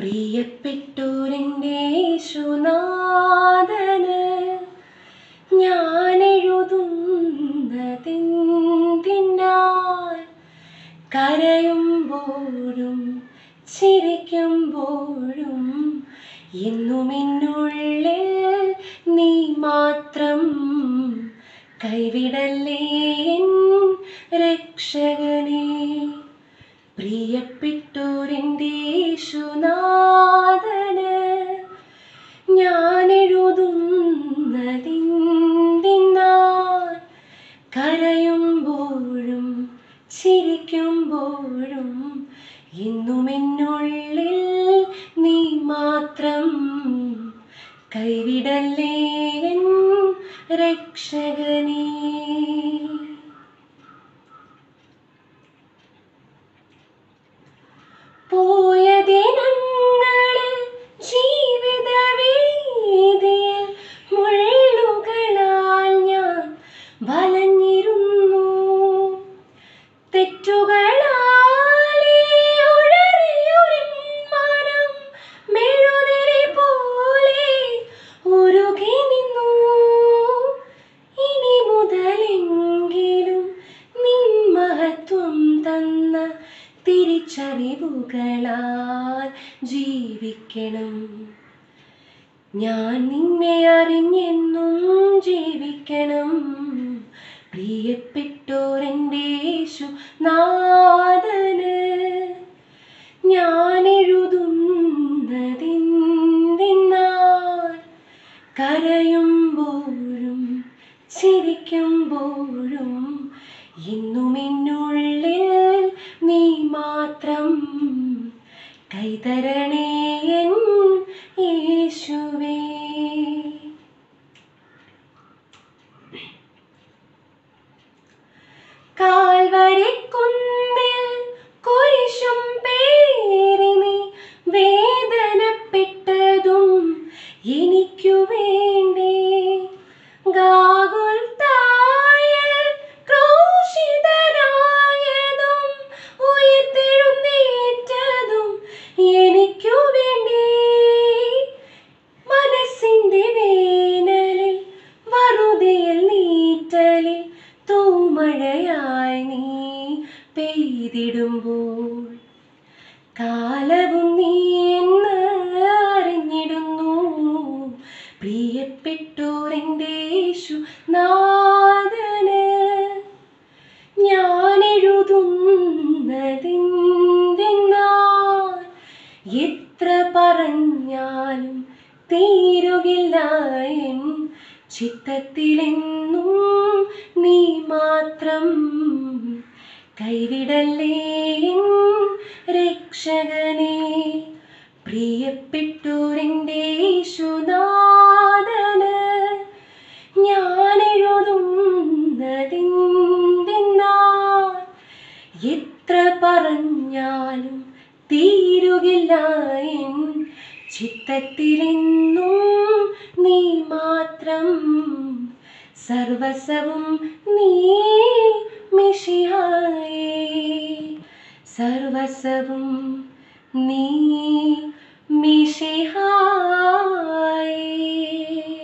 പ്രിയപ്പെട്ടോരെൻ്റെ യേശുനാഥന് ഞാൻ എഴുതുന്നതെന്തിനാൽ കരയുമ്പോഴും ചിരിക്കുമ്പോഴും എന്നും എന്നുള്ളിൽ നീ മാത്രം കൈവിടല്ലേ എൻ രക്ഷകനേ പ്രിയപ്പെട്ടോരെൻ്റെ യേശുനാഥന് ഞാൻ എഴുതുന്നതിന്തിനാൽ കരയുമ്പോഴും ചിരിക്കുമ്പോഴും എന്നും എന്നുള്ളിൽ നീ മാത്രം കൈവിടല്ലേ എൻ രക്ഷകനേ പോയ ദിനങ്ങളിൽ ജീവിതവീതിയിൽ മുള്ളുകളാൽ ഞാൻ വലഞ്ഞിരുന്നു തെറ്റുകളാലേ ഉഴറിയൊരു മനം മെഴുതിരി പോലെ ഉരുകി നിന്നു ഇനി മുതലെങ്കിലും നിൻ മഹത്വം തന്ന തിരിച്ചറിവുകളാൽ ജീവിക്കണം ഞാൻ നിന്നെ അറിഞ്ഞെന്നും ജീവിക്കണം പ്രിയപ്പെട്ടോരെൻ്റെ യേശു നാഥന് ഞാൻ എഴുതുന്നതിന്തിനാൽ കരയുമ്പോഴും ചിരിക്കുമ്പോഴും എന്നും എന്നുള്ളിൽ നീ മാത്രം കൈതരണേ എൻ യേശുവേ കാൽവരിക്കുന്നിൽ കുരിശും പേരി നീ വേദനപ്പെട്ടതും എനിക്കു വേണ്ടി ഗാഗുൽത്തായിൽ ക്രൂശിതനായതും ഉയർത്തെഴുന്നേറ്റതും എനിക്കു വേണ്ടി മനസ്സിന്റെ വേനലിൽ വറുതിയിൽ നീറ്റലിൽ തൂമഴയായി നീ പെയ്തിടുമ്പോൾ കാലവും നീ എന്ന് അറിഞ്ഞിടുന്നു പ്രിയപ്പെട്ടോരെൻ്റെ യേശു നാഥന് ഞാൻ എഴുതുന്നതിന്തിനാൽ എത്ര പറഞ്ഞാലും തീരുകില്ല എൻ ചിത്തത്തിലെന്നും നീ മാത്രം കൈവിടല്ലേ എൻ രക്ഷകനെ പ്രിയപ്പെട്ടോരെൻ്റെ യേശുനാഥന് ഞാൻ എഴുതുന്നതിന്തിനാൽ എത്ര പറഞ്ഞാലും തീരുകില്ല എൻ ചിത്തത്തിലെന്നും നീ മാത്രം സർവസവും നീ മിഷിഹായേ സർവസവും നീ മിഷിഹായേ